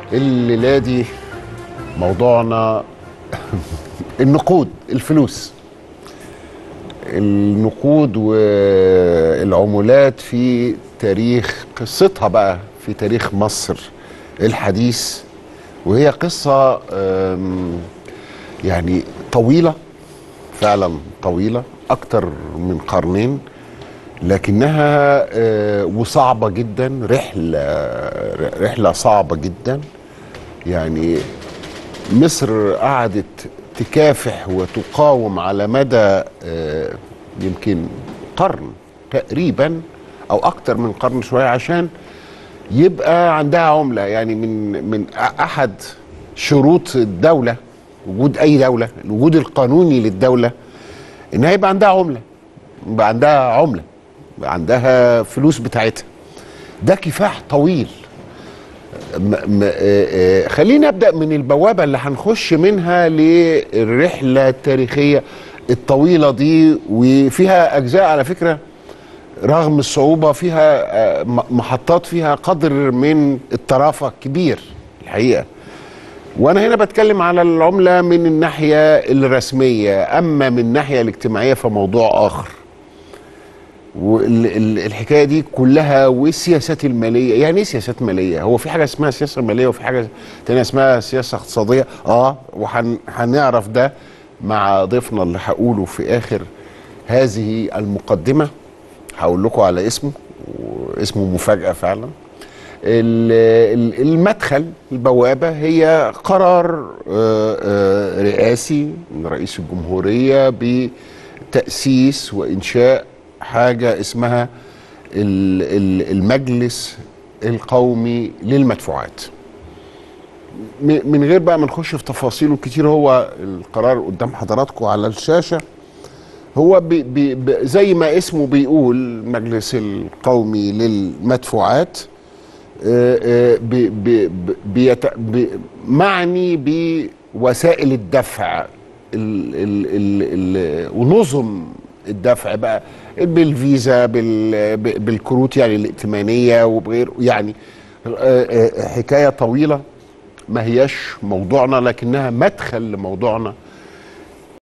الليله دي موضوعنا النقود الفلوس النقود والعمولات في تاريخ قصتها بقى في تاريخ مصر الحديث وهي قصة أم، يعني طويلة فعلا طويلة أكتر من قرنين لكنها آه، وصعبة جدا رحلة رحلة صعبة جدا يعني مصر قعدت تكافح وتقاوم على مدى آه، يمكن قرن تقريبا او اكتر من قرن شويه عشان يبقى عندها عمله يعني من من احد شروط الدوله وجود اي دوله الوجود القانوني للدوله انها يبقى عندها عمله يبقى عندها عمله يبقى عندها فلوس بتاعتها ده كفاح طويل م م آه، آه، خلينا ابدا من البوابه اللي هنخش منها للرحله التاريخيه الطويله دي وفيها اجزاء على فكره رغم الصعوبه فيها آه، م- محطات فيها قدر من الطرافه كبير الحقيقه وانا هنا بتكلم على العمله من الناحيه الرسميه اما من الناحيه الاجتماعيه فموضوع اخر والحكايه دي كلها والسياسات الماليه يعني ايه سياسات ماليه هو في حاجه اسمها سياسه ماليه وفي حاجه تانية اسمها سياسه اقتصاديه اه وهنعرف ده مع ضيفنا اللي هقوله في اخر هذه المقدمه هقول لكم على اسمه واسمه مفاجاه فعلا ال- ال- المدخل البوابه هي قرار آه، آه، رئاسي من رئيس الجمهوريه بتاسيس وانشاء حاجه اسمها ال- ال- المجلس القومي للمدفوعات م- من غير بقى ما نخش في تفاصيله كتير هو القرار قدام حضراتكم على الشاشه هو بي بي بي زي ما اسمه بيقول المجلس القومي للمدفوعات آه، آه، بي بي بيت بي معني بوسائل الدفع ال ال ال ال ونظم الدفع بقى بالفيزا بال بالكروت يعني الائتمانيه وبغير يعني آه، آه، حكايه طويله ما هياش موضوعنا لكنها مدخل لموضوعنا